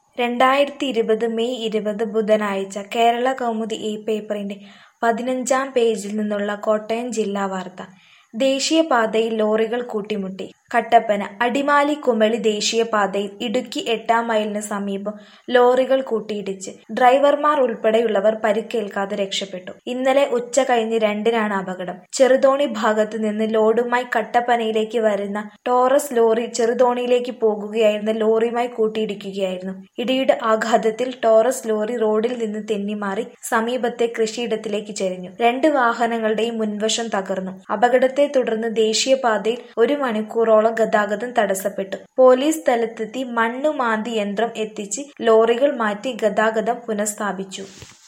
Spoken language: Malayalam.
രണ്ടായിരത്തി ഇരുപത് മെയ് ഇരുപത് ബുധനാഴ്ച കേരള കൗമുദി ഈ പേപ്പറിന്റെ പതിനഞ്ചാം പേജിൽ നിന്നുള്ള കോട്ടയം ജില്ലാ വാർത്ത ദേശീയപാതയിൽ ലോറികൾ കൂട്ടിമുട്ടി കട്ടപ്പന അടിമാലി കുമളി ദേശീയപാതയിൽ ഇടുക്കി എട്ടാം മൈലിന് സമീപം ലോറികൾ കൂട്ടിയിടിച്ച് ഡ്രൈവർമാർ ഉൾപ്പെടെയുള്ളവർ പരിക്കേൽക്കാതെ രക്ഷപ്പെട്ടു ഇന്നലെ ഉച്ച കഴിഞ്ഞ് രണ്ടിനാണ് അപകടം ചെറുതോണി ഭാഗത്ത് നിന്ന് ലോഡുമായി കട്ടപ്പനയിലേക്ക് വരുന്ന ടോറസ് ലോറി ചെറുതോണിയിലേക്ക് പോകുകയായിരുന്ന ലോറിയുമായി കൂട്ടിയിടിക്കുകയായിരുന്നു ഇടിയുടെ ആഘാതത്തിൽ ടോറസ് ലോറി റോഡിൽ നിന്ന് തെന്നിമാറി സമീപത്തെ കൃഷിയിടത്തിലേക്ക് ചെരിഞ്ഞു രണ്ട് വാഹനങ്ങളുടെയും മുൻവശം തകർന്നു അപകടത്തെ തുടർന്ന് ദേശീയപാതയിൽ ഒരു മണിക്കൂറോളം ഗതാഗതം തടസ്സപ്പെട്ടു പോലീസ് സ്ഥലത്തെത്തി മണ്ണുമാന്തി യന്ത്രം എത്തിച്ച് ലോറികൾ മാറ്റി ഗതാഗതം പുനഃസ്ഥാപിച്ചു